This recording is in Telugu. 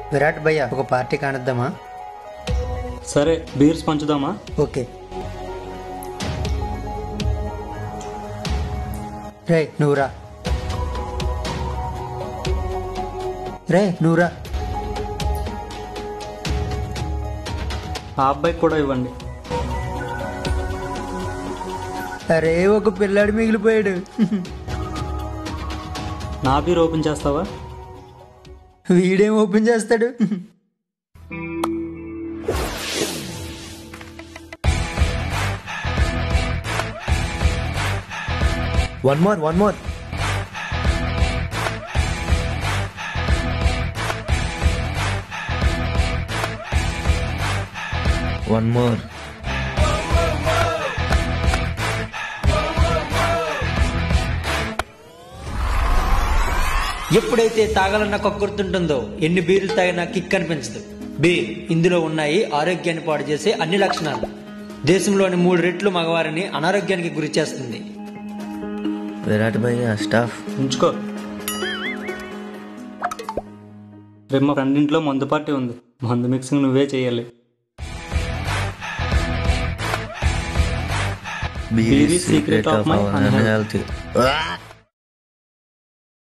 విరాట్ భయ్య ఒక పార్టీ కానిద్దామా సరే బీర్స్ పంచుదామా ఓకే రే నువ్వురా రే నువ్వురా ఆ అబ్బాయికి కూడా ఇవ్వండి అరే ఒక పిల్లాడు మిగిలిపోయాడు నా బీర్ ఓపెన్ చేస్తావా వీడేం ఓపెన్ చేస్తాడు one more one more one more ఎప్పుడైతే తాగాలన్న కక్కుర్తుంటుందో ఎన్ని బీర్లు తాగినా కిక్ అనిపించదు బీర్ ఇందులో ఉన్నాయి ఆరోగ్యాన్ని పాడు చేసే అన్ని లక్షణాలు దేశంలోని మూడు రెట్లు మగవారిని అనారోగ్యానికి గురి చేస్తుంది విరాట్ భయ్య స్టాఫ్ ఉంచుకో రేపు మా ఫ్రెండ్ ఇంట్లో మందు పార్టీ ఉంది మందు మిక్సింగ్ నువ్వే చేయాలి beer is secret secret of of my our unhealth. Health